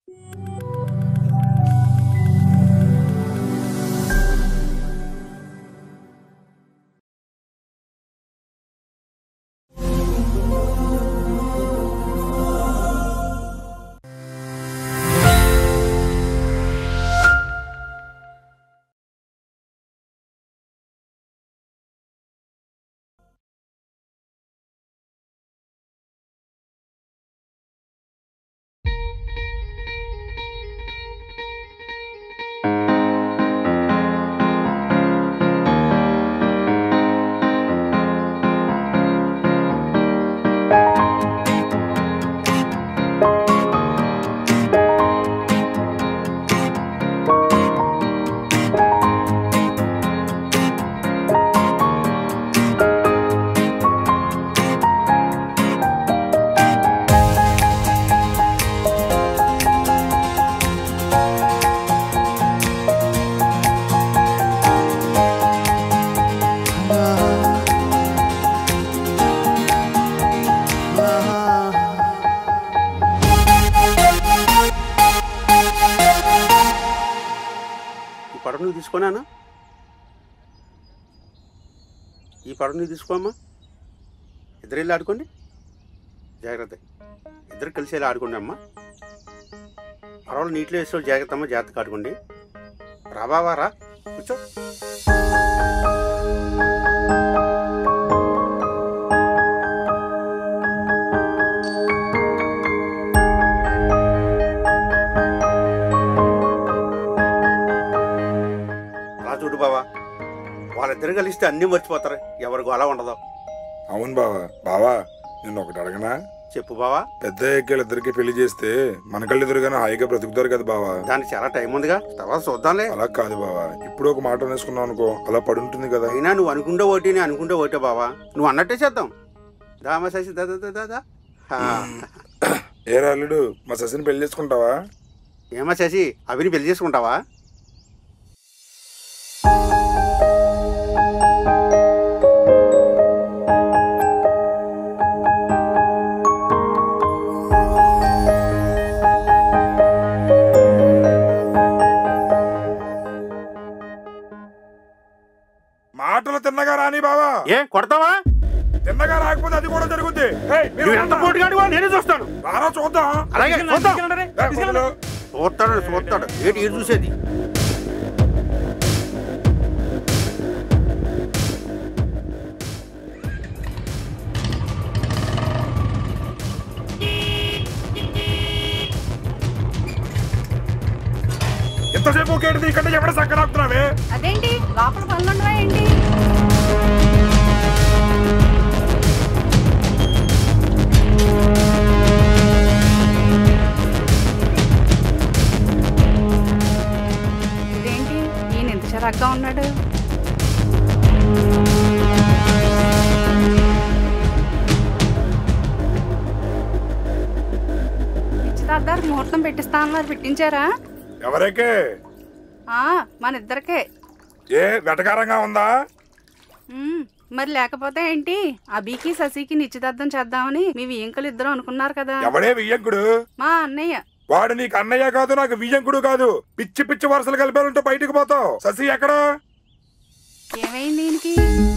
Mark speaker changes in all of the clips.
Speaker 1: ఈ పడవ నువ్వు తీసుకున్నానా ఈ పడవ నువ్వు తీసుకోమ్మా ఇద్దరు వెళ్ళి ఆడుకోండి జాగ్రత్త ఇద్దరు కలిసి వెళ్ళి ఆడుకోండి అమ్మా పడవలు నీటిలో వేసుకోవాలి జాగ్రత్త అమ్మా జాగ్రత్తగా ఆడుకోండి రాబావా రా కూర్చో రా చూడు బావా వాళ్ళిద్దరు కలిస్తే అన్నీ మర్చిపోతారు ఎవరికి అలా ఉండదు
Speaker 2: అవును బావా బావా నిన్ను ఒకటి అడగనా
Speaker 1: చెప్పు బావా
Speaker 2: పెద్ద ఇద్దరికి పెళ్లి చేస్తే మన కళ్ళిద్దరుగానే హాయిగా బ్రతుకుతారు కదా బావా
Speaker 1: దానికి చాలా టైం ఉందిగా తర్వాత చూద్దాంలే
Speaker 2: అలా కాదు బావా ఇప్పుడు ఒక మాట అనేసుకున్నావు అనుకో అలా పడుంటుంది కదా
Speaker 1: అయినా నువ్వు అనుకుంటే ఒకటి నేను అనుకుంటే ఒకటే బావా నువ్వు అన్నట్టే చేద్దాం దామా శశి దా దా, దా, దా, దా. హా.
Speaker 2: ఏ రాలుడు మా ససిని పెళ్లి చేసుకుంటావా
Speaker 1: ఏమా శశి అవిని పెళ్లి చేసుకుంటావా
Speaker 2: మాటలు తిన్నగా రాని బావా
Speaker 1: ఏ కొడతావా
Speaker 2: తిన్నగా రాకపోతే అది కూడా జరుగుద్ది ఏయ్, మీరు
Speaker 1: నువ్వు ఎంత
Speaker 2: రండి.
Speaker 1: పోటుగాడివో నేనే చూస్తాను
Speaker 2: రారా చూద్దాం
Speaker 1: అలాగే చూద్దాం
Speaker 2: ఏయ్, వదలు.
Speaker 1: చూస్తాడు చూస్తాడు ఏంటి ఏడు చూసేది
Speaker 2: ఎంతసేపు ఒకేటిది ఇక్కడ ఎవడ సక్కరాపుతున్నావే
Speaker 3: అదేంటి లోపల పనులుండవా ఏంటి ఇదేంటి ఈయన ఎంత చిరాగ్గా ఉన్నాడు నిశ్చితార్థాలకు ముహూర్తం పెట్టిస్తా అన్నారు పెట్టించారా
Speaker 2: ఎవరికే
Speaker 3: ఆ, మన ఇద్దరికే
Speaker 2: ఏ వెటకారంగా ఉందా
Speaker 3: మ్మ్. మరి లేకపోతే ఏంటి అభికి శశికి నిశ్చితార్థం చేద్దామని మీ వియ్యంకులు ఇద్దరు అనుకున్నారు కదా
Speaker 2: ఎవడే వియ్యంకుడు
Speaker 3: మా అన్నయ్య
Speaker 2: వాడు నీకు అన్నయ్య కాదు నాకు వియ్యంకుడు కాదు పిచ్చి పిచ్చి వరుసలు కలిపారంటే బయటికి పోతావు శశి ఎక్కడ
Speaker 3: ఏమైంది దీనికి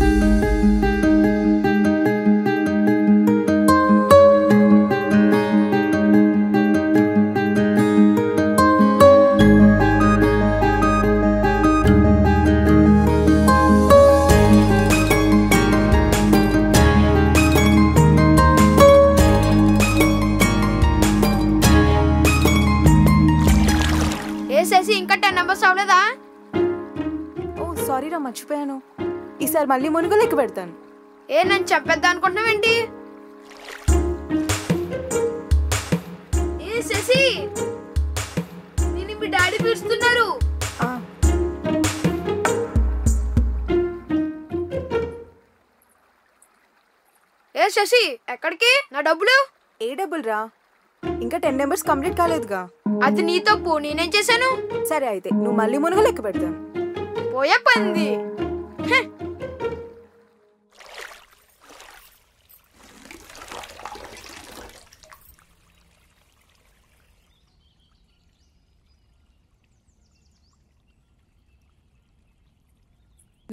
Speaker 4: ఏ శశి ఇంకా టెన్ నెంబర్స్ అవ్వలేదా
Speaker 5: ఓ సారీ రా మర్చిపోయాను ఈసారి మళ్ళీ మునుగు లెక్క పెడతాను
Speaker 4: ఏ నన్ను చెప్పేద్దాం అనుకుంటున్నావేంటి ఏ శశి నేను మీ డాడీ పిలుస్తున్నారు
Speaker 5: ఆ,
Speaker 4: ఏ శశి ఎక్కడికి నా డబ్బులు
Speaker 5: ఏ డబ్బులు రా ఇంకా టెన్ నెంబర్స్ కంప్లీట్ కాలేదుగా
Speaker 4: అది నీ తప్పు నేనేం చేశాను
Speaker 5: సరే అయితే నువ్వు మళ్ళీ మునుగు లెక్క పెడతాను
Speaker 4: పోయే పంది హె.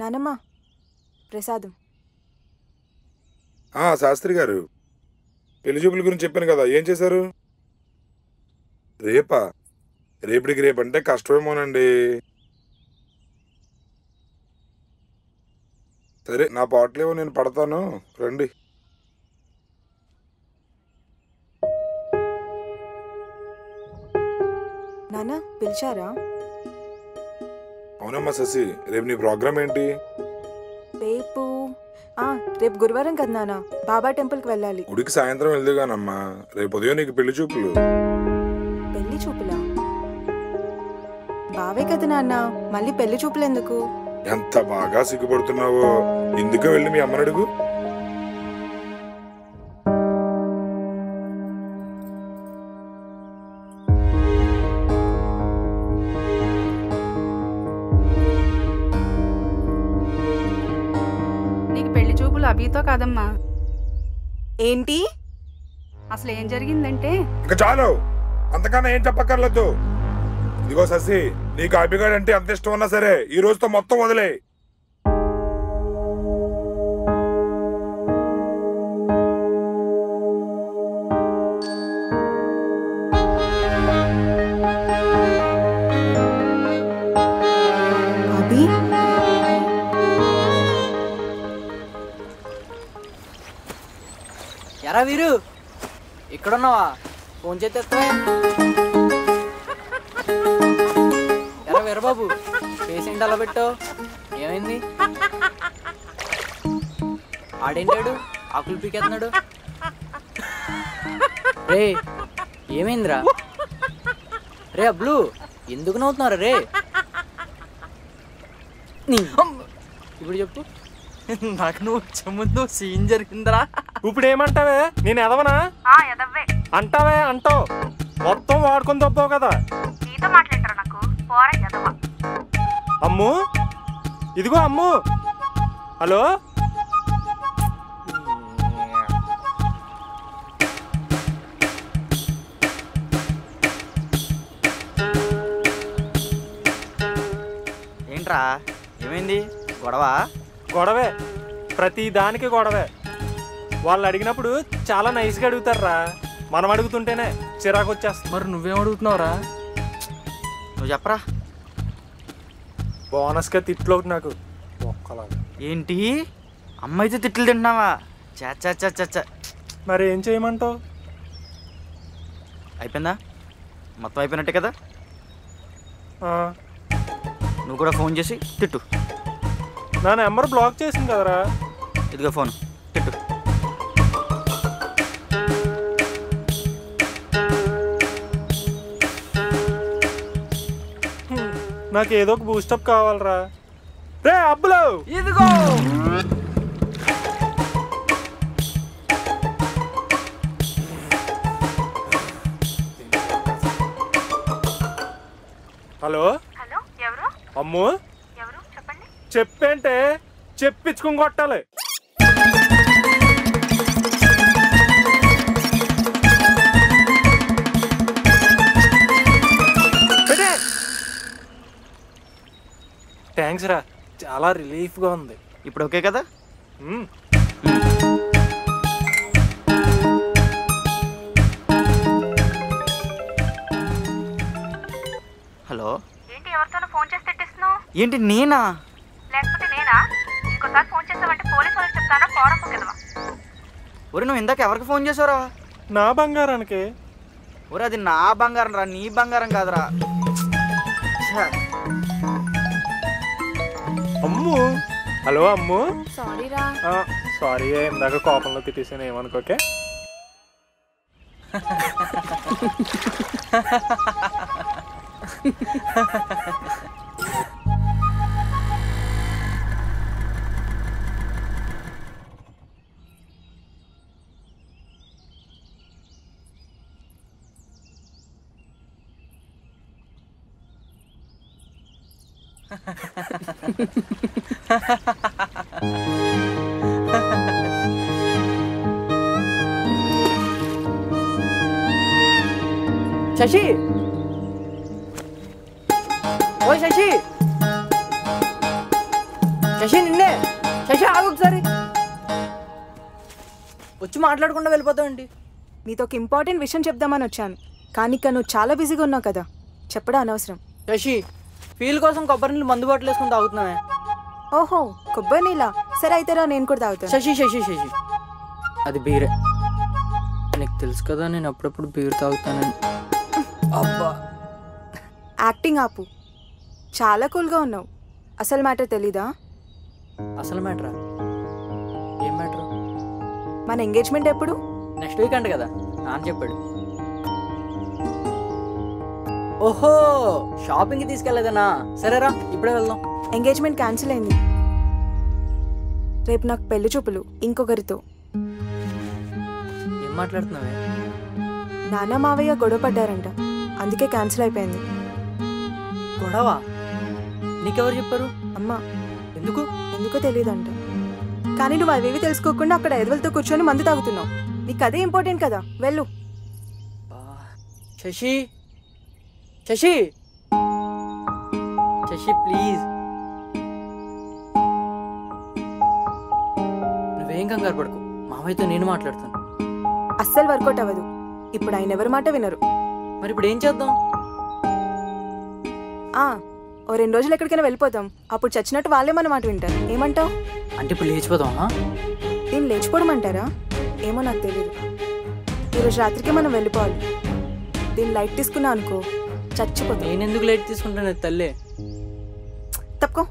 Speaker 5: నానమ్మ ప్రసాదం
Speaker 2: ఆ శాస్త్రి గారు పెళ్లి చూపుల గురించి చెప్పాను కదా ఏం చేశారు రేపా రేపటికి రేపు అంటే కష్టమేమోనండి సరే నా పాటలేవో నేను పడతాను రండి
Speaker 5: నాన్న పిలిచారా
Speaker 2: అవునమ్మా శశి రేపు నీ ప్రోగ్రామ్ ఏంటి
Speaker 5: రేపు ఆ, రేపు గురువారం కదా నాన్న బాబా టెంపుల్కి వెళ్ళాలి
Speaker 2: గుడికి సాయంత్రం వెళ్దుగానమ్మా రేపు ఉదయం నీకు పెళ్లి చూపులు
Speaker 5: పెళ్లి చూపులా బావే కదా నాన్న మళ్ళీ పెళ్లి చూపులు ఎందుకు
Speaker 2: ఎంత బాగా సిగ్గుపడుతున్నావో ఎందుకు వెళ్ళి మీ అమ్మని అడుగు
Speaker 3: నీకు పెళ్లి చూపులు అభితో కాదమ్మా
Speaker 5: ఏంటి
Speaker 3: అసలు ఏం జరిగిందంటే
Speaker 2: ఇంకా చాలు అంతకన్నా ఏం చెప్పక్కర్లేదు ఇదిగో శశి నీకు అభిగాడు అంటే ఎంత ఇష్టం ఉన్నా సరే ఈ రోజుతో మొత్తం వదిలే
Speaker 5: అభి
Speaker 6: ఎరా వీరు ఇక్కడున్నావా ఫోన్ చేస్తే ఎరా వీరబాబు పేషెంట్ అలా పెట్టావు ఏమైంది ఆడేంటాడు ఆకులు పీకేస్తున్నాడు రే ఏమైందిరా రే అబ్లు ఎందుకు నవ్వుతున్నారు రే నీ- ఇప్పుడు చెప్పు
Speaker 7: నాకు నువ్వు వచ్చే ముందు సీన్ జరిగిందిరా ఇప్పుడు ఏమంటావే నేను ఎదవనా అంటావే అంటావు మొత్తం వాడుకొని తప్పావు కదా అమ్ము ఇదిగో అమ్ము హలో
Speaker 8: ఏంట్రా ఏమైంది గొడవ
Speaker 7: గొడవే ప్రతి దానికి గొడవే వాళ్ళు అడిగినప్పుడు చాలా నైస్గా అడుగుతారా మనం అడుగుతుంటేనే చిరాకు వచ్చేస్తుంది
Speaker 6: మరి నువ్వేం అడుగుతున్నావురా
Speaker 8: నువ్వు చెప్పరా
Speaker 7: బోనస్గా తిట్లు ఒకటి నాకు ఒక్కలాగా
Speaker 8: ఏంటి అమ్మాయితో తిట్లు తింటున్నావా చా చా చా చా చా
Speaker 7: మరి ఏం చేయమంటావు
Speaker 8: అయిపోయిందా మొత్తం అయిపోయినట్టే కదా
Speaker 7: ఆ,
Speaker 8: నువ్వు కూడా ఫోన్ చేసి తిట్టు
Speaker 7: నా నెంబర్ బ్లాక్ చేసింది కదరా
Speaker 8: ఇదిగో ఫోన్ తిట్టు
Speaker 7: హ్మ్, నాకు ఏదో ఒక బూస్టప్ కావాలరా రే అబ్బులు
Speaker 6: ఇదిగో
Speaker 7: హలో
Speaker 3: హలో ఎవరు
Speaker 7: అమ్ము
Speaker 3: ఎవరు చెప్పండి
Speaker 7: చెప్పేంటే చెప్పించుకుని కొట్టాలి థ్యాంక్స్ రా చాలా రిలీఫ్గా ఉంది
Speaker 8: ఇప్పుడు ఓకే కదా
Speaker 7: మ్మ్.
Speaker 8: హలో
Speaker 3: ఏంటి ఎవరితోనో ఫోన్ చేసి తిట్టిస్తున్నావు
Speaker 8: ఏంటి నేనా
Speaker 3: లేకపోతే నేనా ఇంకోసారి ఫోన్ చేసావంటే పోలీసు వాళ్ళకి చెప్తానా ఫారం కదవా
Speaker 8: ఒరే నువ్వు ఇందాక ఎవరికి ఫోన్ చేసావురా
Speaker 7: నా బంగారానికి
Speaker 8: ఒరే అది నా బంగారం రా నీ బంగారం కాదురా ఛ,
Speaker 7: అమ్ము హలో అమ్ము
Speaker 4: సారీ రా
Speaker 7: సారీ ఇందాక కోపంలో తిట్టేసాను ఏమనుకోకే
Speaker 6: శశి ఓయ్ శశి శశి నిన్నే శశి ఆగు ఒకసారి వచ్చి మాట్లాడకుండా వెళ్ళిపోతావండి
Speaker 5: నీతో ఒక ఇంపార్టెంట్ విషయం చెప్దామని వచ్చాను కానీ ఇక్కడ నువ్వు చాలా బిజీగా ఉన్నావు కదా చెప్పడం అనవసరం
Speaker 6: శశి ఫీల్ కోసం కొబ్బరి నీళ్ళు మందు బాటలు వేసుకుని తాగుతున్నావే
Speaker 5: ఓహో కొబ్బరి నీళ్ళ సరే అయితే రా నేను కూడా తాగుతాను
Speaker 6: శశి శశి శశి అది బీరే నీకు తెలుసు కదా నేను అప్పుడప్పుడు బీర్ తాగుతానని అబ్బా
Speaker 5: యాక్టింగ్ ఆపు చాలా కూల్గా ఉన్నావు అసలు మ్యాటర్ తెలీదా
Speaker 6: అసలు మ్యాటరా ఏం మ్యాటర్
Speaker 5: మన ఎంగేజ్మెంట్ ఎప్పుడు
Speaker 6: నెక్స్ట్ వీక్ అంట కదా నాన్న చెప్పాడు ఓహో షాపింగ్కి తీసుకెళ్ళలేదనా సరేరా ఇప్పుడే వెళ్దాం
Speaker 5: ఎంగేజ్మెంట్ క్యాన్సిల్ అయింది రేపు నాకు పెళ్లి చూపులు ఇంకొకరితో
Speaker 6: ఏం మాట్లాడుతున్నావే
Speaker 5: నాన్న మావయ్య గొడవ పడ్డారంట అందుకే క్యాన్సిల్ అయిపోయింది
Speaker 6: గొడవ నీకెవరు చెప్పారు
Speaker 5: అమ్మ
Speaker 6: ఎందుకు
Speaker 5: ఎందుకో తెలియదంట కానీ నువ్వు అవేవి తెలుసుకోకుండా అక్కడ ఎదవలతో కూర్చొని మందు తాగుతున్నావు నీకు అదే ఇంపార్టెంట్ కదా వెళ్ళు
Speaker 6: బా. శశి శశి శశి ప్లీజ్ నువ్వేం కంగారు పడుకు మావయ్యతో నేను మాట్లాడతాను
Speaker 5: అస్సలు వర్కౌట్ అవ్వదు ఇప్పుడు ఆయన ఎవరి మాట వినరు
Speaker 6: మరి ఇప్పుడు ఏం చేద్దాం
Speaker 5: ఆ ఓ రెండు రోజులు ఎక్కడికైనా వెళ్ళిపోతాం అప్పుడు చచ్చినట్టు వాళ్ళే మన మాట వింటారు ఏమంటావు
Speaker 6: అంటే ఇప్పుడు లేచిపోదామా
Speaker 5: దీన్ని లేచిపోవడం అంటారా ఏమో నాకు తెలియదు ఈరోజు రాత్రికి మనం వెళ్ళిపోవాలి దీన్ని లైట్ తీసుకున్నా అనుకో చచ్చిపోతాం
Speaker 6: నేను ఎందుకు లేట్ తీసుకుంటాను తల్లి
Speaker 5: తప్పుకో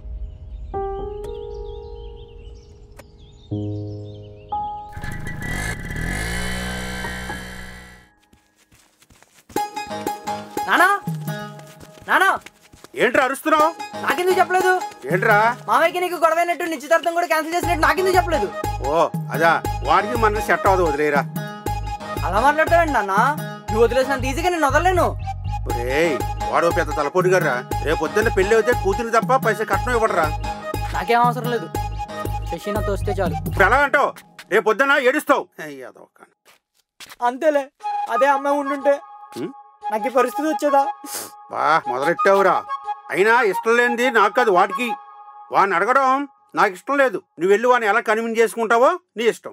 Speaker 6: నానా నానా
Speaker 1: ఏంట్రా అరుస్తున్నావు
Speaker 6: నాకెందుకు చెప్పలేదు
Speaker 1: ఏంట్రా
Speaker 6: మామయ్యకి నీకు గొడవైనట్టు నిశ్చితార్థం కూడా క్యాన్సిల్ చేసినట్టు నాకెందుకు చెప్పలేదు
Speaker 1: ఓ అదా వాడికి మన సెట్ అవ్వదు వదిలేరా
Speaker 6: అలా మాట్లాడతావండి నాన్న నువ్వు వదిలేసినంత ఈజీగా నేను వదలలేను
Speaker 1: రేయ్ వాడు పెద్ద తలపోటు గారా రేపు పొద్దున్న పెళ్లి అయితే కూతురు తప్ప పైసా కట్నం ఇవ్వడరా
Speaker 6: నాకేం అవసరం లేదు శశి నాతో వస్తే చాలు
Speaker 1: ఇప్పుడు ఎలా అంటావు రేపు పొద్దున్న ఏడుస్తావు అయ్యదో
Speaker 6: అంతేలే అదే అమ్మాయి ఉండుంటే
Speaker 1: ఉం?
Speaker 6: నాకు ఈ పరిస్థితి వచ్చేదా
Speaker 1: బా మొదలెట్టావురా అయినా ఇష్టం లేనిది నాకు కాదు వాడికి వాడిని అడగడం నాకు ఇష్టం లేదు నువ్వు వెళ్ళి వాడిని ఎలా కన్విన్స్ చేసుకుంటావో నీ ఇష్టం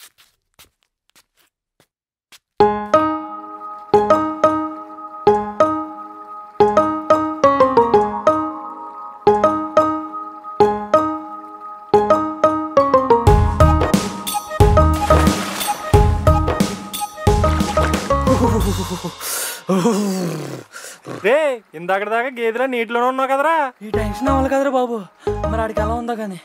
Speaker 7: రే ఇందాక దాకా గేదెలా నీటిలోనే ఉన్నావు కదరా
Speaker 6: ఈ టెన్షన్ అవ్వాలి కదరా బాబు మరి ఆడికి ఎలా ఉందో కానీ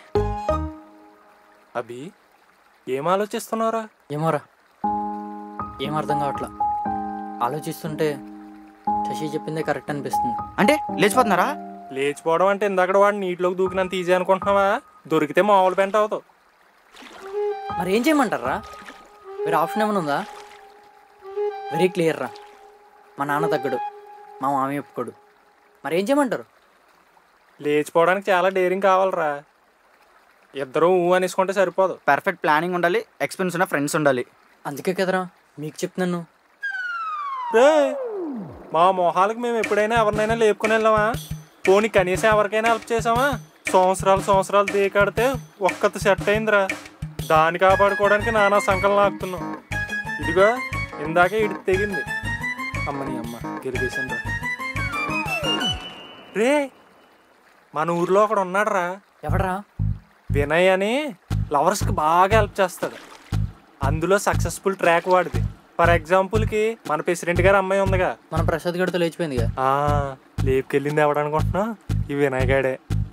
Speaker 7: అభి ఏం ఆలోచిస్తున్నావురా
Speaker 6: ఏమోరా ఏం అర్థం కావట్లా ఆలోచిస్తుంటే శశి చెప్పిందే కరెక్ట్ అనిపిస్తుంది
Speaker 8: అంటే లేచిపోతున్నారా
Speaker 7: లేచిపోవడం అంటే ఇందాక వాడు నీటిలోకి దూకినంత ఈజీ అనుకుంటున్నావా దొరికితే మామూలు పెంట అవుతావు
Speaker 6: మరి ఏం చేయమంటారా వేరే ఆప్షన్ ఏమైనా ఉందా వెరీ క్లియర్ రా మా నాన్న తగ్గడు మా మామయ్య ఒప్పుకోడు మరి ఏం చేయమంటారు
Speaker 7: లేచిపోవడానికి చాలా డేరింగ్ కావాలరా ఇద్దరు ఊ అనేసుకుంటే సరిపోదు
Speaker 8: పర్ఫెక్ట్ ప్లానింగ్ ఉండాలి ఎక్స్పీరియన్స్ ఉన్న ఫ్రెండ్స్ ఉండాలి
Speaker 6: అందుకే కదరా మీకు చెప్తున్నాను
Speaker 7: రే మా మొహాలకు మేము ఎప్పుడైనా ఎవరినైనా లేపుకొని వెళ్ళామా పోనీ కనీసం ఎవరికైనా హెల్ప్ చేసామా సంవత్సరాలు సంవత్సరాలు దేకాడితే ఒక్కత సెట్ అయిందిరా దాన్ని కాపాడుకోవడానికి నానా సంకలనం ఆపుతున్నాం ఇదిగో ఇందాకే ఇడి తెగింది అమ్మని అమ్మ గెలిపేసిండ్రా రే మన ఊర్లో ఒకడు ఉన్నాడురా
Speaker 6: ఎవడరా
Speaker 7: వినయ్ అని లవర్స్కి బాగా హెల్ప్ చేస్తాడు అందులో సక్సెస్ఫుల్ ట్రాక్ వాడిది ఫర్ ఎగ్జాంపుల్కి మన ప్రెసిడెంట్ గారి అమ్మాయి ఉందిగా
Speaker 6: మన ప్రసాద్ గడితో లేచిపోయింది కదా
Speaker 7: ఆ లేపుకెళ్ళింది ఎవడనుకుంటున్నా ఈ వినాయగాడే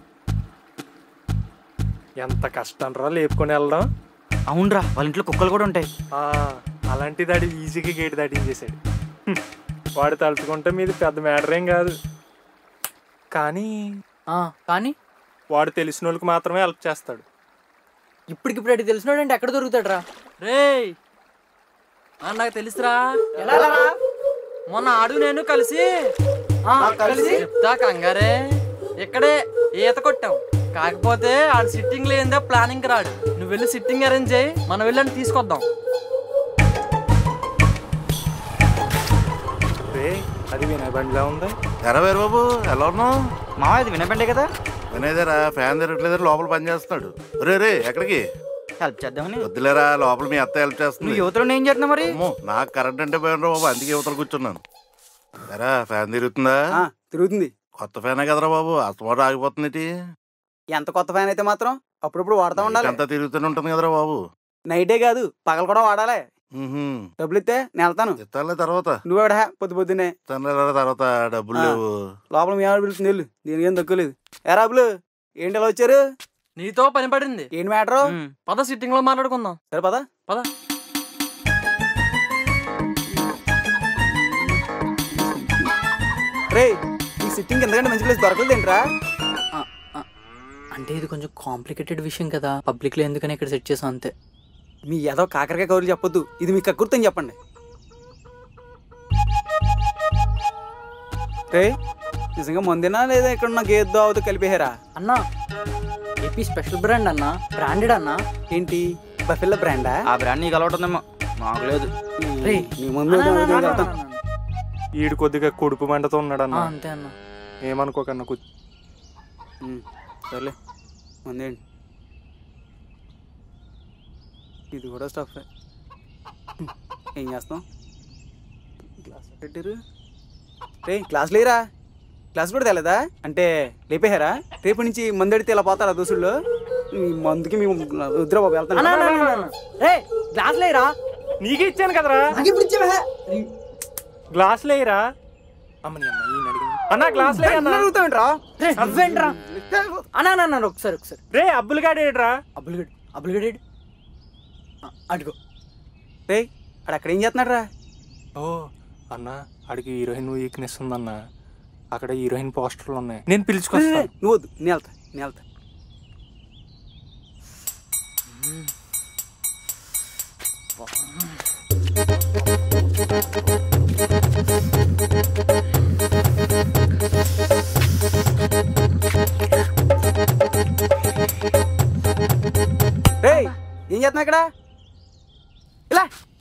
Speaker 7: ఎంత కష్టం రా లేపుకొని వెళ్ళడం
Speaker 8: అవునరా వాళ్ళ ఇంట్లో కుక్కలు కూడా ఉంటాయి
Speaker 7: ఆ, అలాంటి దాడి ఈజీగా గేట్ దాటించేసాడు హ్మ్. వాడు తలుచుకుంటే మీది పెద్ద మ్యాటర్ ఏం కాదు కానీ
Speaker 6: ఆ, కానీ
Speaker 7: వాడు తెలిసిన వాళ్ళకి మాత్రమే హెల్ప్ చేస్తాడు
Speaker 6: ఇప్పటికిప్పుడు అడిగి తెలిసినాడు అంటే ఎక్కడ దొరుకుతాడు రా
Speaker 9: రేయ్ ఆ, నాకు తెలుసురా మొన్న ఆడు నేను కలిసి
Speaker 6: కలిసి
Speaker 9: చెప్తా కంగారే ఇక్కడే ఈత కొట్టాం కాకపోతే ఆడు సిట్టింగ్ లేదే ప్లానింగ్ రాడు నువ్వు వెళ్ళి సిట్టింగ్ అరేంజ్ చేయి మనం వెళ్ళని తీసుకొద్దాం
Speaker 7: రే అది వినయ్ బండిలా ఉంది
Speaker 10: ఎరా వేరు బాబు ఎలా ఉన్నావు
Speaker 8: మామ ఇది వినపండే కదా
Speaker 10: వినేదేరా ఫ్యాన్ తిరగట్లేదు లోపల పని చేస్తున్నాడు రే రే ఎక్కడికి
Speaker 8: హెల్ప్ చేద్దామని
Speaker 10: వద్దులేరా లోపల మీ అత్త హెల్ప్ చేస్తుంది
Speaker 8: నువ్వు యువతలో ఏం చేస్తున్నావు మరి
Speaker 10: అమ్మో, నాకు కరెంట్ అంటే పోయినరా బాబు అందుకే యువతల కూర్చున్నాను ఎరా ఫ్యాన్ తిరుగుతుందా
Speaker 11: తిరుగుతుంది
Speaker 10: కొత్త ఫ్యానే కదరా బాబు అస్తమాట ఆగిపోతుంది ఏంటి?
Speaker 11: ఎంత కొత్త ఫ్యాన్ అయితే మాత్రం అప్పుడప్పుడు వాడుతూ ఉండాలి
Speaker 10: అంతా తిరుగుతూనే ఉంటుంది కదరా బాబు
Speaker 11: నైటే కాదు పగలు కూడా వాడాలి
Speaker 10: ఉహుం.
Speaker 11: డబ్బులు ఇస్తే నేను వెళ్తాను
Speaker 10: ఇస్తానులే తర్వాత
Speaker 11: నువ్వెవడా పొద్దు పొద్దున్నే
Speaker 10: ఇస్తానులే తర్వాత డబ్బులు
Speaker 11: ఆ.
Speaker 10: లేవు
Speaker 11: లోపల మీ ఆవిడ పిలుస్తుంది వెళ్ళు దీనికి ఏం తక్కువలేదు ఏ రాబులు ఏంటి ఎలా వచ్చారు
Speaker 9: నీతో పని పడింది
Speaker 11: ఏంటి మ్యాటరు
Speaker 9: పద సిట్టింగ్ లో మాట్లాడుకుందాం
Speaker 11: సరే పదా
Speaker 9: పద
Speaker 11: రే ఈ సిట్టింగ్ ఎంతకంటే మంచి ప్లేస్ దొరకలేదు ఏంట్రా
Speaker 6: అంటే ఇది కొంచెం కాంప్లికేటెడ్ విషయం కదా పబ్లిక్లో ఎందుకని ఇక్కడ సెట్ చేసాం అంతే
Speaker 11: మీ ఏదో కాకరకాయ కౌరులు చెప్పొద్దు ఇది మీ కక్కుర్తని చెప్పండి రే నిజంగా మందేనా లేదా ఇక్కడ ఉన్న గేద్దో అవుతూ కలిపేహారా
Speaker 6: అన్నా ఏపీ స్పెషల్ బ్రాండ్ అన్నా బ్రాండెడ్ అన్నా
Speaker 11: ఏంటి బఫెల్ల బ్రాండా
Speaker 8: ఆ బ్రాండ్ నీకు అలవాటుందేమో నాకు లేదు
Speaker 6: రేయ్,
Speaker 11: నీ ముందు
Speaker 6: అన్నా, అన్నా, అన్నా,
Speaker 11: వెళ్తాం.
Speaker 6: అన్నా, అన్నా.
Speaker 7: ఈడు కొద్దిగా కొడుపు మంటతో ఉన్నాడు
Speaker 6: ఆ,
Speaker 7: అన్న
Speaker 6: అంతే అన్న
Speaker 7: ఏమనుకోకన్నా కూర్చో
Speaker 11: ఉమ్, సర్లే మందేండి ఇది కూడా స్టఫ్ ఏం చేస్తాం గ్లాస్ పెట్టారు రే క్లాస్ లేరా క్లాస్ కూడా తెలదా అంటే లేపేహారా రేపు నుంచి మందు అడితే ఇలా పోతారా దోసుల్లో ఈ మందుకి మేము వద్దురా బాబు
Speaker 6: అన్నా, అన్నా, అన్నా,
Speaker 11: వెళ్తాను
Speaker 6: అన్నా. రేయ్ గ్లాస్ లేరా
Speaker 7: నీకే ఇచ్చాను కదరా గ్లాస్ లేరా అమ్మని అమ్మ ఈయన అడిగింది అన్న గ్లాస్ లే అన్న
Speaker 11: అడుగుతాంట్రా
Speaker 6: రే నువ్వేంట్రా అన్నా అన్నా, అన్నా ఒకసారి ఒకసారి
Speaker 7: రే అబ్బులు గాడేడ్రా
Speaker 6: అబ్బులుగడ్ అబ్బులుగడేడు అడుగు
Speaker 11: రే అక్కడ అక్కడ ఏం చేస్తున్నాడు రా
Speaker 7: ఓ అన్న ఆడికి హీరోయిన్ వీక్నెస్ ఉందన్న అక్కడ హీరోయిన్ పోస్టర్లు ఉన్నాయి నేను పిలుచుకొస్తాను
Speaker 11: నువ్వు వద్దు నేను వెళ్తా నేను వెళ్తా రేయ్ ఏం చేస్తున్నా ఇక్కడ ఇలా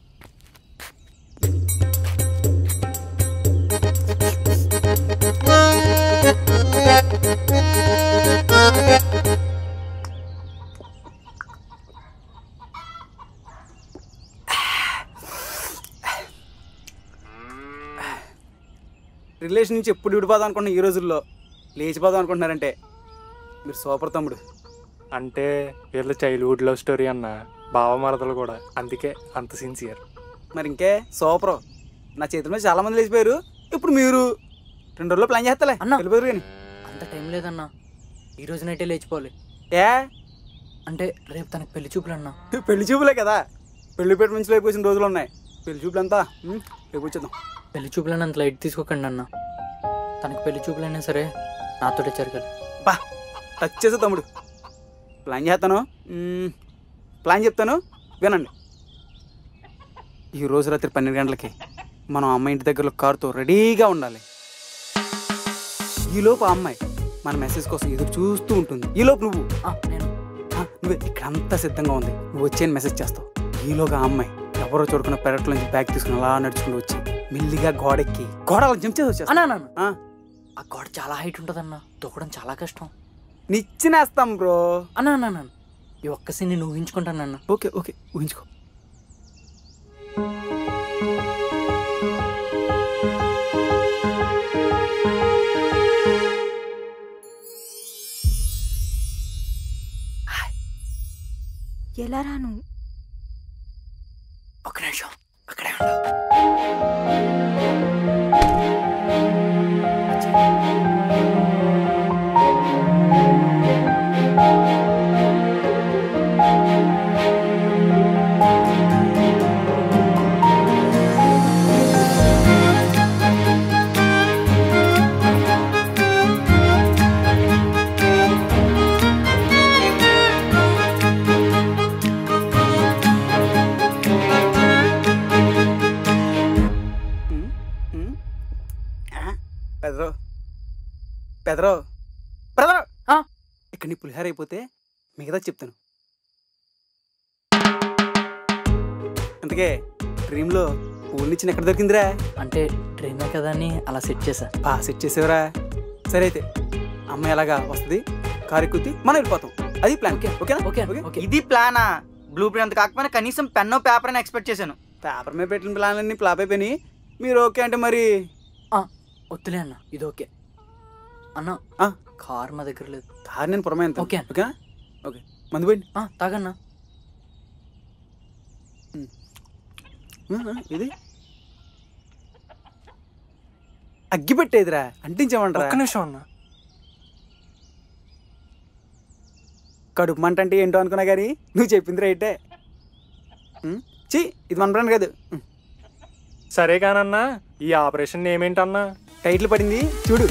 Speaker 11: రిలేషన్ నుంచి ఎప్పుడు విడిపోదాం అనుకుంటున్నా ఈ రోజుల్లో లేచిపోదాం అనుకుంటున్నారంటే మీరు సూపర్ తమ్ముడు
Speaker 7: అంటే వీళ్ళ చైల్డ్హుడ్ లవ్ స్టోరీ అన్న బావమరదలు కూడా అందుకే అంత సిన్సియర్
Speaker 11: మరి ఇంకే సూపర్ నా చేతుల మీద చాలా మంది లేచిపోయారు ఇప్పుడు మీరు రెండు రోజుల్లో ప్లాన్ చేస్తలే
Speaker 6: అన్నా.
Speaker 11: వెళ్ళిపోయారు కానీ
Speaker 6: అంత టైం లేదన్నా ఈ రోజు నైటే లేచిపోవాలి
Speaker 11: ఏ
Speaker 6: అంటే రేపు తనకి పెళ్లి చూపులు అన్నా
Speaker 11: పెళ్లి చూపులే కదా పెళ్లి పెట్టి నుంచి లేకపోసిన రోజులు ఉన్నాయి పెళ్లి చూపులంతా ఉమ్, రేపు వచ్చేద్దాం
Speaker 6: పెళ్లి చూపులని అంత లైట్ తీసుకోకండి అన్న తనకి పెళ్లి చూపులైనా సరే నాతోటే జరగాలి
Speaker 11: బా టచ్ చేసే తమ్ముడు ప్లాన్ చేస్తాను మ్మ్, ప్లాన్ చెప్తాను వినండి ఈ రోజు రాత్రి పన్నెండు గంటలకి మనం అమ్మాయి ఇంటి దగ్గరలో కారుతో రెడీగా ఉండాలి ఈలోపు ఆ అమ్మాయి మన మెసేజ్ కోసం ఎదురు చూస్తూ ఉంటుంది ఈలోపు నువ్వు
Speaker 6: ఆ, నేను
Speaker 11: ఆ, నువ్వే ఇక్కడంతా సిద్ధంగా ఉంది నువ్వు వచ్చే మెసేజ్ చేస్తావు ఈలోగా ఆ అమ్మాయి ఎవరో చూడకుండా పెరట్లో నుంచి బ్యాగ్ తీసుకుని అలా నడుచుకుంటూ వచ్చి మెల్లిగా గోడెక్కి గోడ అలా జంప్ చేసి వచ్చేస్తా
Speaker 6: అన్నా అన్నా, అన్నా.
Speaker 11: ఆ,
Speaker 6: ఆ గోడ చాలా హైట్ ఉంటుందన్న దూకడం చాలా కష్టం
Speaker 11: నిచ్చినేస్తాం బ్రో
Speaker 6: అన్నా అన్నా అన్నా ఈ ఒక్క సీన్ నేను ఊహించుకుంటానన్న
Speaker 11: ఓకే ఓకే ఊహించుకో
Speaker 5: ఎలా రాను
Speaker 6: ఒక్క నిమిషం అక్కడే ఉండవు
Speaker 11: ఉమ్, ఉమ్. ఆ, పెదరో పెదరో పెదరో
Speaker 6: ఆ?
Speaker 11: ఇక్కడ నీ పులిహార అయిపోతే మిగతా చెప్తాను అందుకే డ్రీమ్లో పూలు ఇచ్చిన ఎక్కడ దొరికిందిరా
Speaker 6: అంటే ట్రైనర్ కదా అని అలా సెట్ చేశా
Speaker 11: బా సెట్ చేసేవరా సరే అయితే అమ్మాయి ఎలాగా వస్తుంది కారు ఎక్కుద్ది మనం వెళ్ళిపోతాం అది ప్లాన్ ఓకేనా
Speaker 6: ఓకే
Speaker 11: ఓకే
Speaker 8: ఇది ప్లానా బ్లూ ప్రింట్ కాకపోయినా కనీసం పెన్నో పేపర్ అని ఎక్స్పెక్ట్ చేశాను
Speaker 11: పేపర్ మీద పెట్టిన ప్లాన్లన్నీ ఫ్లాప్ అయిపోయినాయి మీరు ఓకే అంటే మరి
Speaker 6: వద్దులే అన్న ఇది ఓకే అన్న కార్ మా దగ్గర లేదు
Speaker 11: కారు నేను పురమే ఎంత
Speaker 6: ఓకే
Speaker 11: ఓకేనా ఓకే మందు పోయింది
Speaker 6: తాగన్నా
Speaker 11: ఇది అగ్గి పెట్టేదిరా అంటించమంటారా
Speaker 7: ఒక్క నిమిషం అన్న
Speaker 11: కడుపు మంట అంటే ఏంటో అనుకున్నా కానీ నువ్వు చెప్పింది రైటే ఉం? ఛీ ఇది మన బ్రాండ్ కాదు ఉం.
Speaker 7: సరే కానన్నా ఈ ఆపరేషన్ ఏమేంటన్నా
Speaker 11: టైటిల్ పడింది చూడు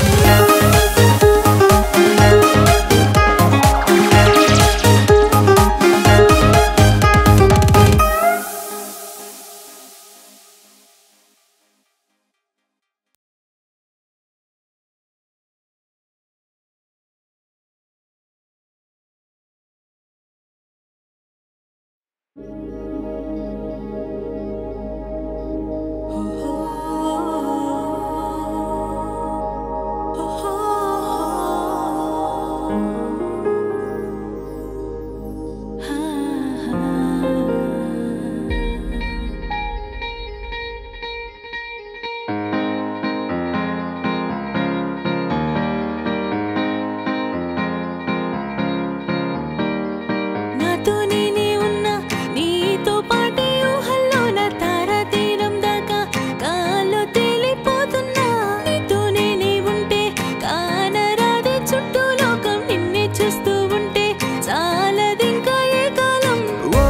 Speaker 12: నాతో నేనే ఉన్నా నీతో పాటే ఊహల్లో నా తారా తీరం దాకా కాలో తేలిపోతున్నా నీతో నేనే ఉంటే కానరాదే చుట్టూ లోకం నిన్నే చూస్తూ ఉంటే చాలదింకా ఏ కాలం
Speaker 13: ఓ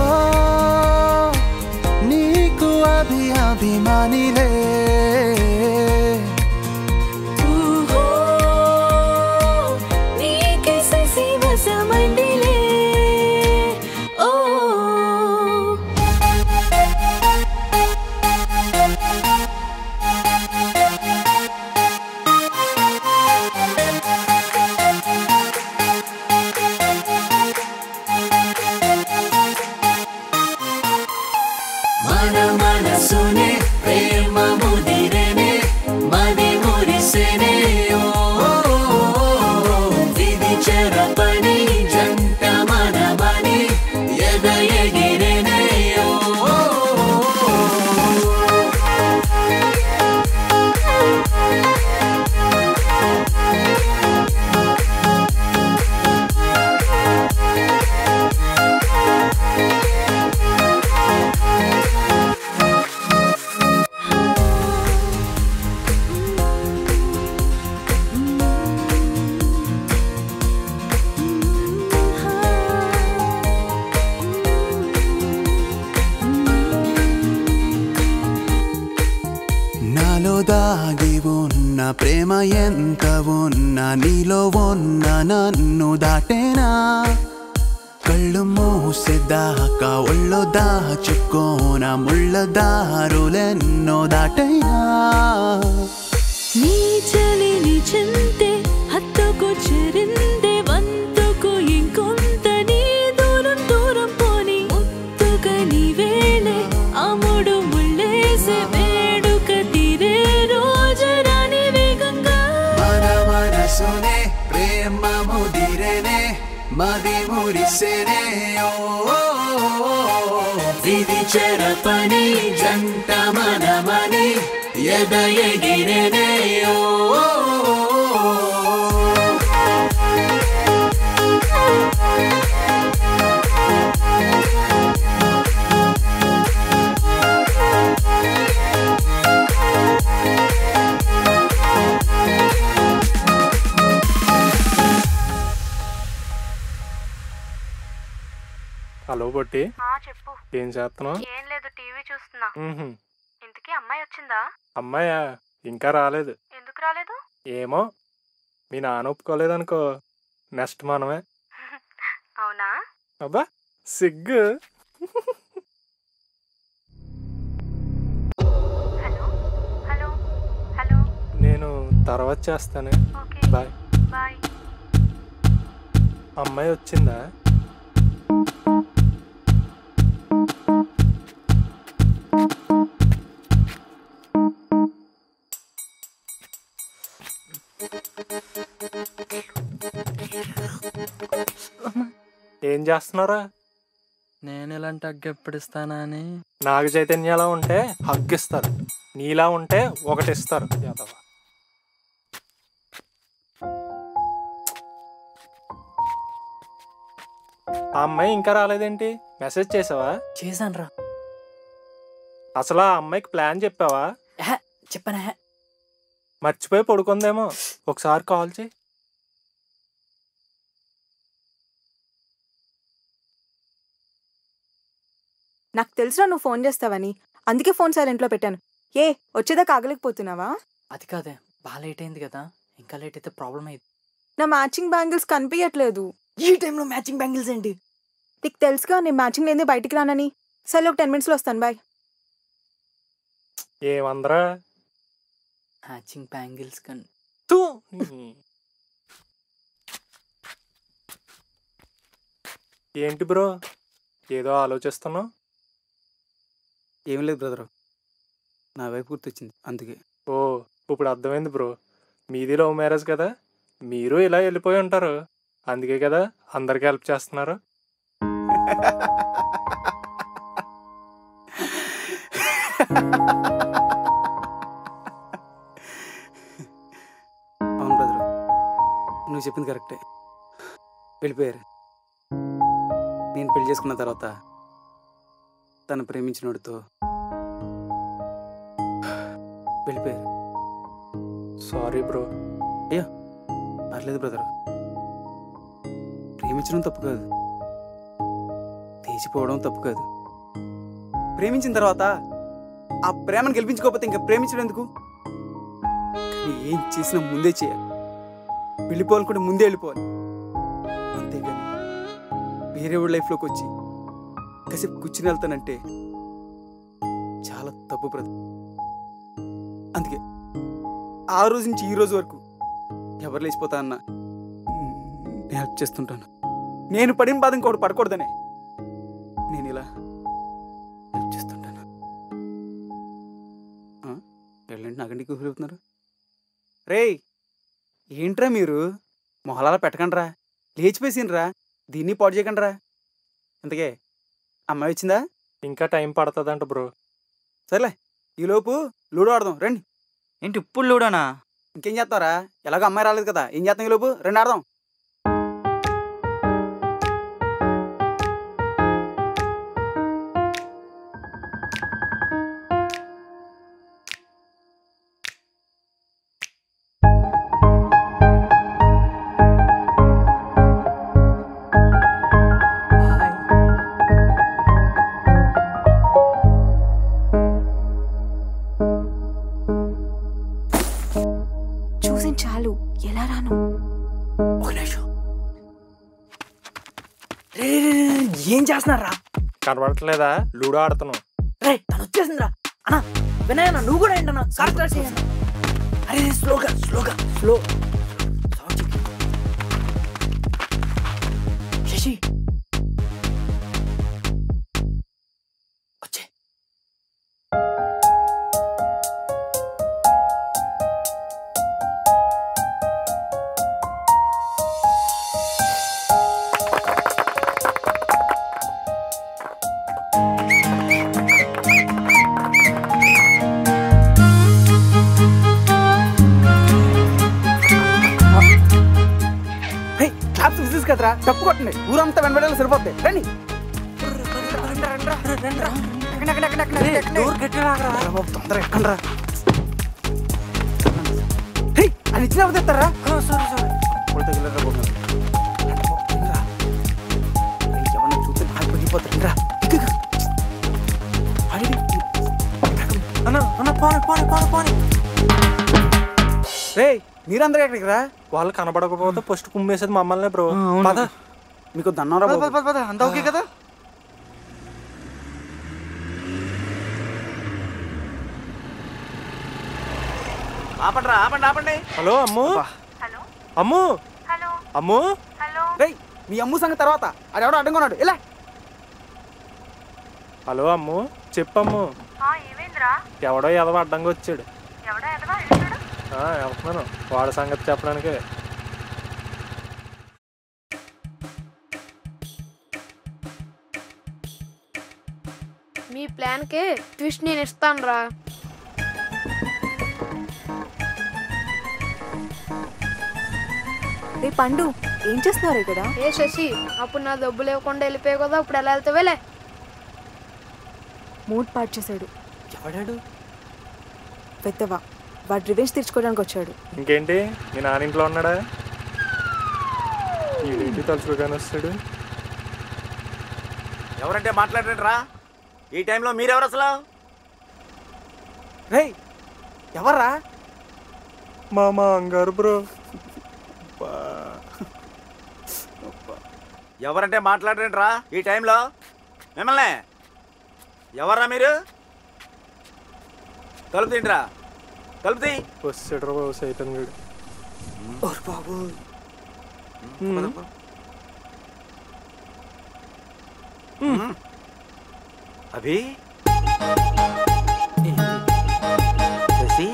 Speaker 13: నీకు అభి అభిమానిలే
Speaker 12: ఊహూ, నీకే సజీవసమండిలే. ఓ
Speaker 13: మన మనసునే ప్రేమ ముదిరేనే మది మురిసేనే ఓ విధి చెరపని జంట మనమని ఎద ఎగిరేనే ఓ నాలో దాగి ఉన్న ప్రేమ ఎంత ఉన్నా నీలో ఉన్న నన్ను దాటేనా కళ్ళు మూసేదాకా ఒళ్ళో దాచుకోన ముళ్ళ దారులెన్నో దాటైనా
Speaker 12: నీ చలిని చెంతే హత్తుకు చెరిందే వంతుకు ఇంకొంత నీ దూరం దూరం పోని ముత్తుక నీ వేళే అముడు ముళ్ళేసే వేడుక తీరే రోజు రాని వేగంగా
Speaker 13: మన మనసునే ప్రేమ ముదిరేనే మది మురిసేనే ఓ విధి చెరపని జంట మనమని ఎద ఎగిరేనే ఓ
Speaker 7: హలో బొట్టి
Speaker 3: చెప్పు
Speaker 7: ఏం చేస్తున్నావు
Speaker 3: ఏం లేదు టీవీ చూస్తున్నా
Speaker 7: మ్మ్హ్మ్.
Speaker 3: ఇంతకీ అమ్మాయి వచ్చిందా
Speaker 7: అమ్మాయా ఇంకా రాలేదు
Speaker 3: ఎందుకు రాలేదు
Speaker 7: ఏమో మీ నాన్న ఒప్పుకోలేదనుకో నెక్స్ట్ మనమే
Speaker 3: అవునా
Speaker 7: అబ్బా సిగ్గు
Speaker 3: హలో హలో
Speaker 7: నేను తర్వాత చేస్తాను బాయ్
Speaker 3: బాయ్
Speaker 7: అమ్మాయి వచ్చిందా ఏం చేస్తున్నారా
Speaker 9: నేను ఇలాంటి అగ్గు ఎప్పుడు ఇస్తానా అని
Speaker 7: నాగ చైతన్యలా ఉంటే హగ్గిస్తారు నీలా ఉంటే ఒకటి ఇస్తారు యాదవ. ఆ అమ్మాయి ఇంకా రాలేదేంటి మెసేజ్ చేసావా
Speaker 6: చేశాను రా
Speaker 7: అసలు ఆ అమ్మాయికి ప్లాన్ చెప్పావా
Speaker 6: చెప్పనా
Speaker 7: మర్చిపోయి పడుకుందేమో ఒకసారి కాల్ చేయి
Speaker 5: నాకు తెలుసురా నువ్వు ఫోన్ చేస్తావని అందుకే ఫోన్ సైలెంట్లో పెట్టాను ఏ వచ్చేదాకా ఆగలేకపోతున్నావా
Speaker 6: అది కాదే బాగా లేట్ అయింది కదా ఇంకా లేట్ అయితే ప్రాబ్లం అయింది
Speaker 5: నా మ్యాచింగ్ బ్యాంగిల్స్ కనిపించట్లేదు
Speaker 6: ఈ టైంలో మ్యాచింగ్ బ్యాంగిల్స్ ఏంటి
Speaker 5: నీకు తెలుసుగా నేను మ్యాచింగ్ లేని బయటికి రానని సరే ఒక టెన్ మినిట్స్లో వస్తాను బాయ్
Speaker 7: ఏమందరా
Speaker 6: మ్యాచింగ్ బ్యాంగిల్స్ కన్
Speaker 7: తూ ఏంటి బ్రో ఏదో ఆలోచిస్తున్నావు
Speaker 11: ఏం లేదు బ్రదరు నా వైపు గుర్తొచ్చింది అందుకే
Speaker 7: ఓ ఇప్పుడు అర్థమైంది బ్రో మీది లవ్ మ్యారేజ్ కదా మీరు ఇలా వెళ్ళిపోయి ఉంటారు అందుకే కదా అందరికి హెల్ప్ చేస్తున్నారు
Speaker 11: అవును బ్రదరు నువ్వు చెప్పింది కరెక్టే వెళ్ళిపోయారు నేను పెళ్లి చేసుకున్న తర్వాత తను ప్రేమించినోడితో వెళ్ళిపోయారు
Speaker 7: సారీ బ్రో
Speaker 11: అయ్యో పర్లేదు బ్రదరు ప్రేమించడం తప్పు కాదు తీసిపోవడం తప్పు కాదు ప్రేమించిన తర్వాత ఆ ప్రేమను గెలిపించుకోకపోతే ఇంకా ప్రేమించడం ఎందుకు కానీ ఏం చేసినా ముందే చేయాలి వెళ్ళిపోవాలనుకుంటే ముందే వెళ్ళిపోవాలి అంతేగాని వేరే వాళ్ళ లైఫ్లోకి వచ్చి కాసేపు కూర్చుని వెళ్తానంటే చాలా తప్పు బ్రదర్ అందుకే ఆ రోజు నుంచి ఈ రోజు వరకు ఎవరు లేచిపోతా అన్నా నేను హెల్ప్ చేస్తుంటాను నేను పడిన బాధ ఇంకోటి పడకూడదనే నేను ఇలా హెల్ప్ చేస్తుంటాను ఆ? వెళ్ళండి నాకండి కూతురు అవుతున్నారు రేయ్ ఏంట్రా మీరు మొహలాలా పెట్టకండ్రా లేచిపోయిండ్రా దీన్ని పాడు చేయకండ్రా ఇంతకే అమ్మాయి వచ్చిందా
Speaker 7: ఇంకా టైం పడుతుందంట బ్రో
Speaker 11: సర్లే ఈలోపు లూడో ఆడదాం రండి
Speaker 8: ఏంటి ఇప్పుడు లూడోనా
Speaker 11: ఇంకేం చేస్తారా ఎలాగో అమ్మాయి రాలేదు కదా ఏం చేస్తాం ఈలోపు రండి ఆడదాం
Speaker 5: చూసి చాలు ఎలా రాను
Speaker 6: ఒక నిమిషం రే రే, రే, రే, ఏం చేస్తున్నారా
Speaker 7: కనబడట్లేదా లూడో ఆడుతున్నాం
Speaker 6: రే తను వచ్చేసిందిరా అన్నా వినయన్న నువ్వు కూడా ఏంటన్నా కార్ క్రాష్ చేయండి అరే రే, స్లోగా స్లోగా స్లో శశి వచ్చే
Speaker 11: క్లాప్స్ బిజినెస్ కదరా తప్పు కొట్టండి ఊరంతా వెనబడేలా సరిపోతాయి రండి తొందరగా ఎక్కండ్రా హేయ్, అని ఇచ్చిన అవుతారా సారీ సారీ ఇప్పుడు తగిలేరా బాబు ఎవరన్నా చూస్తే నాకు పగిలిపోతారు రా
Speaker 7: అన్న అన్న పోనీ పోనీ పోనీ పోనీ
Speaker 11: రే మీరందరూ ఎక్కడికి రా
Speaker 7: వాళ్ళు కనబడకపోతే ఫస్ట్ కుమ్మేసేది మమ్మల్ని బ్రో పద
Speaker 11: మీకు దన్నం రా
Speaker 8: పద,
Speaker 11: బాబు.
Speaker 8: పద, పద, అంతా ఓకే కదా ఆపండి ఆపండి ఆపండి
Speaker 7: హలో అమ్ము అమ్ము అమ్ము
Speaker 11: రేయ్ మీ అమ్ము సంగతి తర్వాత అది ఎవడో అడ్డంగా ఇలా
Speaker 7: హలో అమ్ము చెప్పమ్ము
Speaker 3: ఏమైందిరా
Speaker 7: ఎవడో ఎదవ అడ్డంగా వచ్చాడు
Speaker 3: ఎవడా ఎదవా వెళ్ళాడు
Speaker 7: ఆ, వెళ్తున్నాను వాడి సంగతి చెప్పడానికే
Speaker 4: మీ ప్లాన్ కి ట్విస్ట్ నేను ఇస్తాను రా
Speaker 5: రే పండు ఏం చేస్తున్నారు ఇక్కడ
Speaker 4: ఏ శశి అప్పుడు నా డబ్బులు ఇవ్వకుండా వెళ్ళిపోయావు కదా ఇప్పుడు ఎలా వెళ్తావేలే
Speaker 5: మూడ్ పాడు చేశాడు
Speaker 6: ఎవడాడు
Speaker 5: పెద్దవా వాడు రివెంజ్ తీర్చుకోవడానికి వచ్చాడు
Speaker 7: ఇంకేంటి మీ నాన్న ఇంట్లో ఉన్నాడా ఈ తలుచుకోగానే వస్తాడు
Speaker 8: ఎవరంటే మాట్లాడండి రా ఈ టైంలో మీరెవరు అసలు
Speaker 11: రే ఎవర్రా
Speaker 7: మా మా అంగారు బ్రో
Speaker 8: ఎవరంటే మాట్లాడండి రా ఈ టైంలో మిమ్మల్ని ఎవర్రా మీరు తలుపు తిండ్రా తలుపు తీ
Speaker 7: వస్తాడు బాబు సైతం గడు
Speaker 11: బాబు
Speaker 8: అభి శశి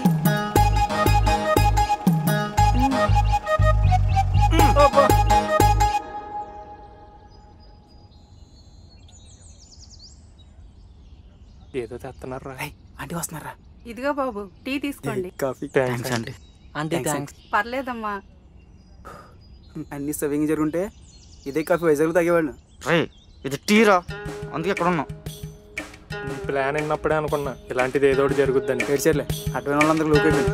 Speaker 7: ఏదో తెస్తున్నారా
Speaker 11: ఆంటీ వస్తున్నారా
Speaker 3: ఇదిగో బాబు టీ తీసుకోండి
Speaker 11: కాఫీ
Speaker 7: థ్యాంక్స్
Speaker 6: అండి ఆంటీ థ్యాంక్స్
Speaker 3: పర్లేదమ్మా
Speaker 11: అన్ని సవింగ్ జరుగుంటే ఇదే కాఫీ వైజాగ్లో తాగేవాడిని
Speaker 8: రే ఇది టీరా అందుకే ఎక్కడ ఉన్నాం
Speaker 7: నీ ప్లాన్ విన్నప్పుడే అనుకున్నా ఇలాంటిది ఏదో ఒకటి జరుగుద్దని
Speaker 11: ఏడ్చేర్లే అటువంటి వాళ్ళందరూ లోపు అయిపోయింది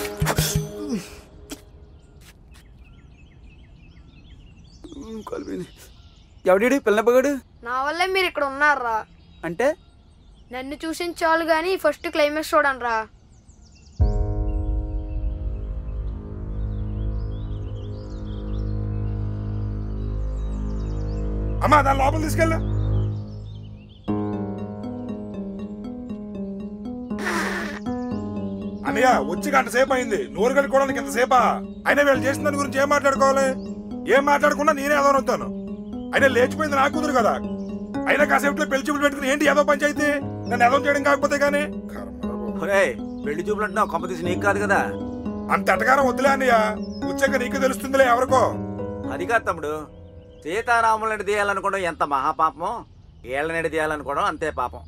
Speaker 11: కలిపింది ఎవడీడు పిల్లపగాడు
Speaker 4: నా వల్లే మీరు ఇక్కడ ఉన్నారా
Speaker 11: అంటే
Speaker 4: నన్ను చూసిన చాలు గానీ ఫస్ట్ క్లైమాక్స్ చూడండి రా
Speaker 2: అమ్మా దాని లోపల తీసుకెళ్ళు అన్నయ్య వచ్చి గంట సేపు అయింది నోరు కలుపుకోవడానికి ఇంతసేపా అయినా వీళ్ళు చేసిన దాని గురించి ఏం మాట్లాడుకోవాలి ఏం మాట్లాడకుండా నేనే ఏదో వస్తాను అయినా లేచిపోయింది నా కూతురు కదా అయినా కాసేపులో పెళ్లి చూపులు పెట్టుకుని ఏంటి ఏదో పంచాయితీ నన్ను ఏదో చేయడం కాకపోతే గానీ
Speaker 8: ఒరే పెళ్లి చూపులు అంటున్నావు కొంప తీసి నీకు కాదు కదా
Speaker 2: అంత ఎటకారం వద్దులే అన్నయ్య వచ్చాక నీకు తెలుస్తుందిలే ఎవరికో
Speaker 8: అది కాదు తమ్ముడు సీతారాములని తీయాలనుకోవడం ఎంత మహాపాపమో ఏళ్ళనడి తీయాలనుకోవడం అంతే పాపం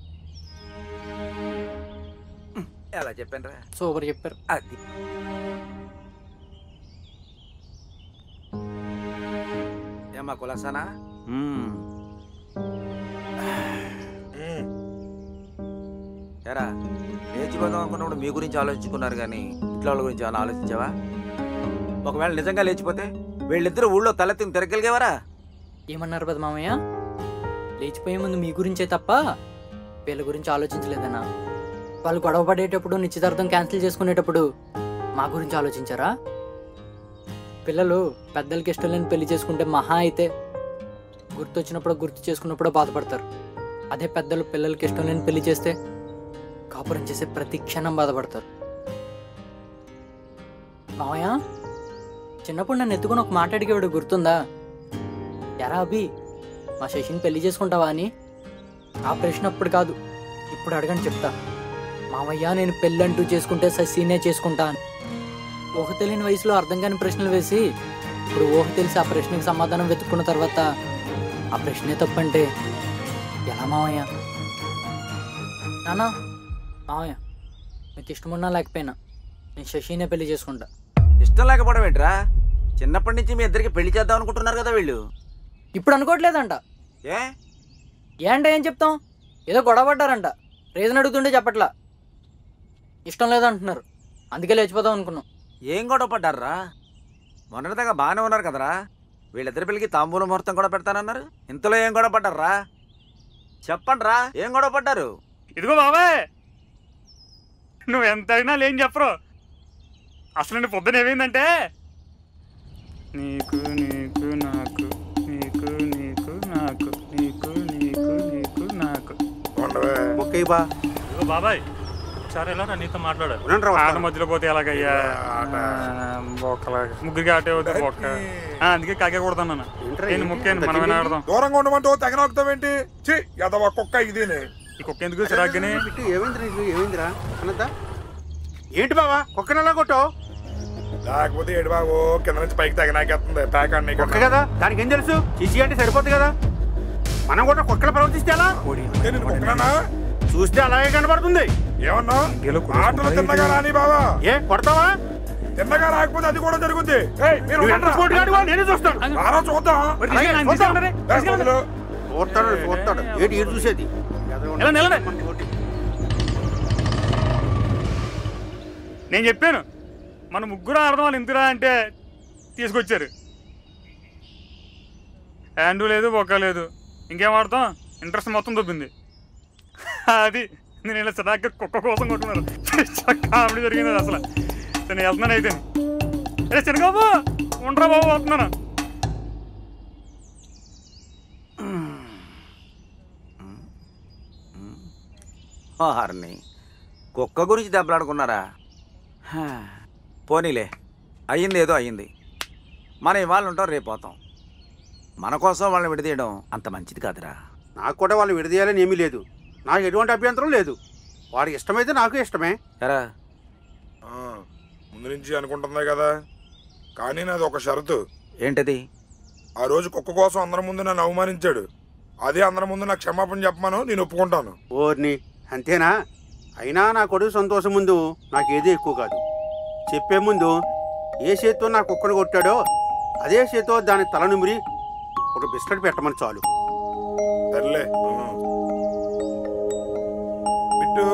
Speaker 8: ఎలా చెప్పాను రా
Speaker 6: సూపర్ చెప్పారు
Speaker 8: అది ఏమ్మా కులాసానా ఎరా లేచిపోదాం అనుకున్నప్పుడు మీ గురించి ఆలోచించుకున్నారు కానీ ఇంట్లో వాళ్ళ గురించి ఏమైనా ఆలోచించావా ఒకవేళ నిజంగా లేచిపోతే వీళ్ళిద్దరూ ఊళ్ళో తలెత్తిని తిరగలిగేవారా
Speaker 6: ఏమన్నారు పెద్ద మామయ్య లేచిపోయే ముందు మీ గురించే తప్ప వీళ్ళ గురించి ఆలోచించలేదన్నా వాళ్ళు గొడవ పడేటప్పుడు నిశ్చితార్థం క్యాన్సిల్ చేసుకునేటప్పుడు మా గురించి ఆలోచించారా పిల్లలు పెద్దలకి ఇష్టం లేని పెళ్లి చేసుకుంటే మహా అయితే గుర్తొచ్చినప్పుడు గుర్తు చేసుకున్నప్పుడు బాధపడతారు అదే పెద్దలు పిల్లలకి ఇష్టం లేని పెళ్లి చేస్తే కాపురం చేసే ప్రతి క్షణం బాధపడతారు మామయ్య చిన్నప్పుడు నన్ను ఎత్తుకుని ఒక మాట అడిగేవాడు గుర్తుందా ఎరా అభి మా శశిని పెళ్లి చేసుకుంటావా అని ఆ ప్రశ్న అప్పుడు కాదు ఇప్పుడు అడగని చెప్తా మామయ్య నేను పెళ్ళంటూ చేసుకుంటే శశినే చేసుకుంటా అని ఊహ తెలియని వయసులో అర్థం కాని ప్రశ్నలు వేసి ఇప్పుడు ఊహ తెలిసి ఆ ప్రశ్నకి సమాధానం వెతుక్కున్న తర్వాత ఆ ప్రశ్నే తప్పంటే ఎలా మామయ్య నానా మామయ్య మీకు ఇష్టమున్నా లేకపోయినా నేను శశినే పెళ్లి చేసుకుంటా
Speaker 8: ఇష్టం లేకపోవడం ఏంట్రా చిన్నప్పటి నుంచి మీ ఇద్దరికి పెళ్లి చేద్దాం అనుకుంటున్నారు కదా వీళ్ళు
Speaker 6: ఇప్పుడు అనుకోవట్లేదంట
Speaker 8: ఏ
Speaker 6: ఏంట ఏం చెప్తాం ఏదో గొడవ పడ్డారంట రీజన్ అడుగుతుంటే చెప్పట్లా ఇష్టం లేదంటున్నారు అందుకే లేచిపోదాం అనుకున్నాం
Speaker 8: ఏం గొడవ పడ్డారా మొన్నటిదాకా బాగానే ఉన్నారు కదరా వీళ్ళిద్దరి పెళ్ళికి తాంబూల ముహూర్తం కూడా పెడతానన్నారు ఇంతలో ఏం గొడవ పడ్డారా చెప్పండి రా ఏం గొడవ పడ్డారు
Speaker 14: ఇదిగో బాబాయ్ నువ్వు ఎంత అయినా లేని చెప్పరు అసలు నీ పొద్దున ఏమైందంటే నీకు నీకు నాకు నీకు నీకు నాకు నీకు నీకు నీకు నాకు
Speaker 1: మొక్కయ్య బా
Speaker 7: ఇదిగో బాబాయ్ ఒకసారి ఎలా రా నీతో మాట్లాడారు
Speaker 1: ఉండండి రా, వస్తాను.
Speaker 14: ఆట మధ్యలో పోతే ఎలాగయ్యా బొక్కలాగా ముగ్గురికి ఆటే అవుతుంది బొక్క ఆ, అందుకే కాకే కొడుతున్నాను ఏంటి ముఖ్యండి మనమైనా ఆడదాం
Speaker 2: దూరంగా ఉండమంటావు తెగ నొక్కుతావేంటి ఛీ ఎదవ కుక్క ఇదేనే
Speaker 14: ఈ కుక్క ఎందుకు చిరాగ్గానే
Speaker 1: ఏమైందిరా ఇది ఏమైందిరా అన్నదా ఏంటి బావా కుక్కనలా కొట్టావు
Speaker 2: లేకపోతే ఏడు బాబు కింద నుంచి పైకి తగినాకేస్తుంది ప్యాక్ అన్ని
Speaker 1: కుక్క కదా దానికి ఏం తెలుసు చిసి అంటే సరిపోతుంది కదా మనం కూడా కుక్కలు ప్రవర్తిస్తే ఎలా చూస్తే అలాగే కనబడుతుంది
Speaker 2: ఏమన్నా ఆటలు తిన్నగా రాని బావా
Speaker 1: ఏ కొడతావా
Speaker 2: తిన్నగా రాకపోతే అది కూడా జరుగుద్ది ఏయ్, మీరు
Speaker 1: నువ్వు ఎంత
Speaker 2: ఉండండిరా.
Speaker 1: స్పోర్ట్ గాడివో నేనే చూస్తాను.
Speaker 2: రారా చూద్దాం
Speaker 1: మరి తీసుకెళ్ళండి,
Speaker 2: అలాగే,
Speaker 1: తీసుకెళ్ళండి.
Speaker 2: చూద్దాం. ఏ, వదిలు.
Speaker 1: చూస్తాడు చూస్తాడు ఏంటి ఏడు చూసేది
Speaker 14: నేను చెప్పాను మన ముగ్గురు ఆడదాం వాళ్ళు ఇంతిరా అంటే తీసుకొచ్చారు హ్యాండు లేదు బొక్క లేదు ఇంకేం ఆడతాం ఇంట్రెస్ట్ మొత్తం దొబ్బింది అది నేను ఇలా సదాక కుక్క కోసం కొట్టుకున్నాను కామెడీ జరిగింది అది అసలు నేను వెళ్తున్నాను అయితే ఏ చిన్నబాబు ఉండరా బాబు వస్తున్నాను
Speaker 8: హార్ని కుక్క గురించి దెబ్బలాడుకున్నారా హా, పోనీలే అయ్యింది ఏదో అయ్యింది మనం ఇవాళ ఉంటాం రేపు పోతాం మన కోసం వాళ్ళని విడదీయడం అంత మంచిది కాదురా
Speaker 1: నాకు కూడా వాళ్ళు విడదీయాలని ఏమీ లేదు నాకు ఎటువంటి అభ్యంతరం లేదు వాడికి ఇష్టమైతే నాకు ఇష్టమే
Speaker 8: ఎరా
Speaker 2: ఆ, ముందు నుంచి అనుకుంటుంది కదా కానీ నాది ఒక షరతు
Speaker 8: ఏంటది
Speaker 2: ఆ రోజు కుక్క కోసం అందరి ముందు నన్ను అవమానించాడు అదే అందరి ముందు నాకు క్షమాపణ చెప్పమను నేను ఒప్పుకుంటాను
Speaker 1: ఓర్ని అంతేనా అయినా నా కొడుకు సంతోషం ముందు నాకు ఏది ఎక్కువ కాదు చెప్పే ముందు ఏ చేత్తో నా కుక్కను కొట్టాడో అదే చేత్తో దాని తల నిమిరి ఒక బిస్కెట్ పెట్టమని చాలు
Speaker 2: సర్లే బిట్టు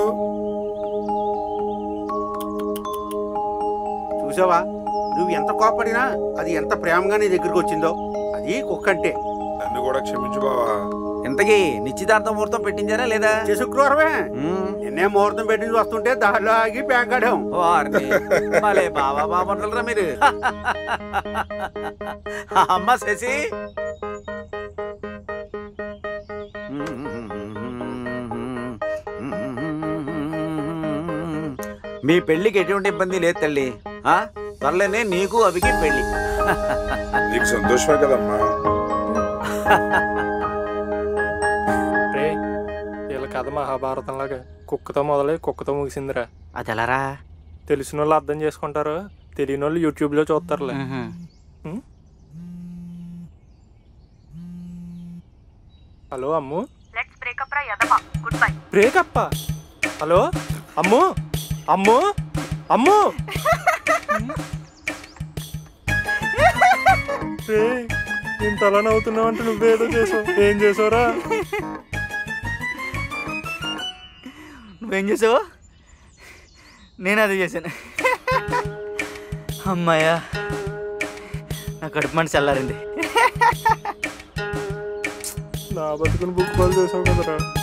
Speaker 1: చూసావా నువ్వు ఎంత కోపడినా అది ఎంత ప్రేమగా నీ దగ్గరికి వచ్చిందో అది కుక్క అంటే
Speaker 2: నన్ను కూడా క్షమించు బావా
Speaker 8: ఇంతకీ నిశ్చితార్థం ముహూర్తం పెట్టించారా లేదా
Speaker 1: శుక్రవారమే నిన్నే ముహూర్తం పెట్టించి వస్తుంటే దారిలో ఆగి బ్యాంక్ ఆడాం
Speaker 8: వారిని. భలే బాబా బాబా మీరు అమ్మ శశి మీ పెళ్ళికి ఎటువంటి ఇబ్బంది లేదు తల్లి ఆ? త్వరలోనే నీకు అవికి పెళ్ళి
Speaker 2: నీకు సంతోషమే కదమ్మా
Speaker 7: రే వీళ్ళ కథ మహాభారతం లాగా కుక్కతో మొదలై కుక్కతో ముగిసిందిరా
Speaker 9: అది ఎలారా
Speaker 7: తెలిసిన వాళ్ళు అర్థం చేసుకుంటారు తెలియని వాళ్ళు యూట్యూబ్లో చూస్తారులే ఉం? హలో అమ్ము
Speaker 5: లెట్స్ బ్రేకప్ రా యదవా goodbye
Speaker 7: breakup hello Ammu Ammu Ammu రే ఇంత అలా నవ్వుతున్నావు అంటే నువ్వేదో చేసావు ఏం చేసావురా
Speaker 9: నువ్వేం చేసావు నేను అది చేశాను అమ్మాయ్యా నా కడుపు మనసు చల్లారింది
Speaker 7: నా బతుకుని బుక్ బాల్ చేసావు కదరా